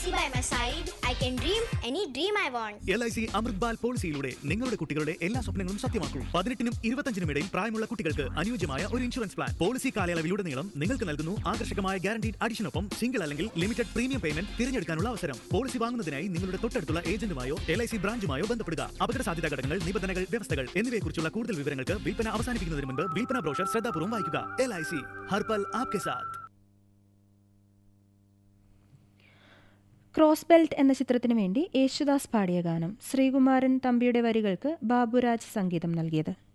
by my side, I can dream any dream I want. L I C Amrit Bal പോളിസിയിലൂടെ നിങ്ങളുടെ കുട്ടികളുടെ എല്ലാ സ്വപ്നങ്ങളും സത്യമാക്കൂ പതിനെട്ടിനും ഇരുപത്തഞ്ചിനും ഇടയിൽ പ്രായമുള്ള കുട്ടികൾക്ക് അനുയോജ്യമായ ഒരു ഇൻഷുറൻസ് പ്ലാൻ പോളിസി കാലയളവിലുടനീളം നിങ്ങൾക്ക് നൽകുന്നു ആകർഷകമായ ഗ്യാരണ്ടീഡ് അഡിഷനൊപ്പം സിംഗിൾ അല്ലെങ്കിൽ ലിമിറ്റഡ് പ്രീമിയം പേയ്മെന്റ് തിരഞ്ഞെടുക്കാനുള്ള അവസരം പോളിസി വാങ്ങുന്നതിനായി നിങ്ങളുടെ തൊട്ടടുത്തുള്ള ഏജന്റുമായോ എൽ ഐ സി ബ്രാഞ്ചുമായോ ബന്ധപ്പെടുക അപകട സാധ്യതാ ഘടകങ്ങൾ നിബന്ധനകൾ വ്യവസ്ഥകൾ എന്നിവയെക്കുറിച്ചുള്ള കൂടുതൽ വിവരങ്ങൾക്ക് വിൽപ്പന അവസാനിപ്പിക്കുന്നതിന് മുൻപ് വിൽപ്പന ബ്രോഷർ ശ്രദ്ധാപൂർവ്വം വായിക്കുക എൽ ഐ സി ഹർപൽ ആപ്കെ സാത്ത് ക്രോസ് ബെൽറ്റ് എന്ന ചിത്രത്തിനു വേണ്ടി യേശുദാസ് പാടിയ ഗാനം ശ്രീകുമാരൻ തമ്പിയുടെ വരികൾക്ക് ബാബുരാജ് സംഗീതം നൽകിയത്